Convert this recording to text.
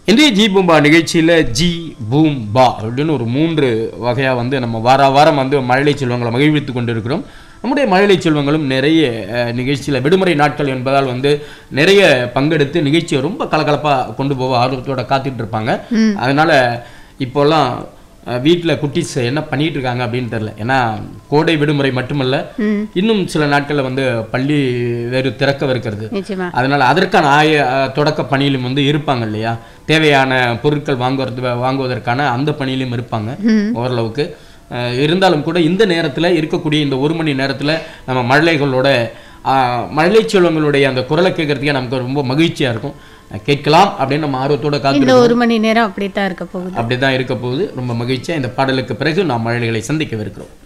இன்றைய ஜி பூம்பா நிகழ்ச்சியில் G boom பா அப்படின்னு ஒரு மூன்று வகையாக வந்து நம்ம வார வாரம் வந்து மழலை செல்வங்களை மகிழ்வித்து கொண்டிருக்கிறோம் நம்முடைய மழலை செல்வங்களும் நிறைய நிகழ்ச்சியில் விடுமுறை நாட்கள் என்பதால் வந்து நிறைய பங்கெடுத்து நிகழ்ச்சியை ரொம்ப கலகலப்பாக கொண்டு போக ஆர்வத்தோட காத்துட்டு இருப்பாங்க அதனால இப்போல்லாம் வீட்டில் குட்டீஸ் என்ன பண்ணிட்டு இருக்காங்க அப்படின்னு தெரியல ஏன்னா கோடை விடுமுறை மட்டுமல்ல இன்னும் சில நாட்களில் வந்து பள்ளி வேறு திறக்கவிருக்கிறது நிச்சயமா அதனால அதற்கான ஆய அஹ், தொடக்க பணியிலும் வந்து இருப்பாங்க இல்லையா தேவையான பொருட்கள் வாங்குறது வாங்குவதற்கான அந்த பணியிலும் இருப்பாங்க ஓரளவுக்கு அஹ், இருந்தாலும் கூட இந்த நேரத்துல இருக்கக்கூடிய இந்த ஒரு மணி நேரத்துல நம்ம மழலைகளோட அஹ், மழலை செல்வங்களுடைய அந்த குரலை கேட்கறதுக்கே நமக்கு ரொம்ப மகிழ்ச்சியா இருக்கும் அஹ், கேட்கலாம் அப்படின்னு நம்ம ஆர்வத்தோட காத்து இந்த ஒரு மணி நேரம் அப்படித்தான் இருக்க போகுது அப்படிதான் இருக்க போகுது ரொம்ப மகிழ்ச்சியா இந்த பாடலுக்கு பிறகு நாம் மழலைகளை சந்திக்கவிருக்கிறோம்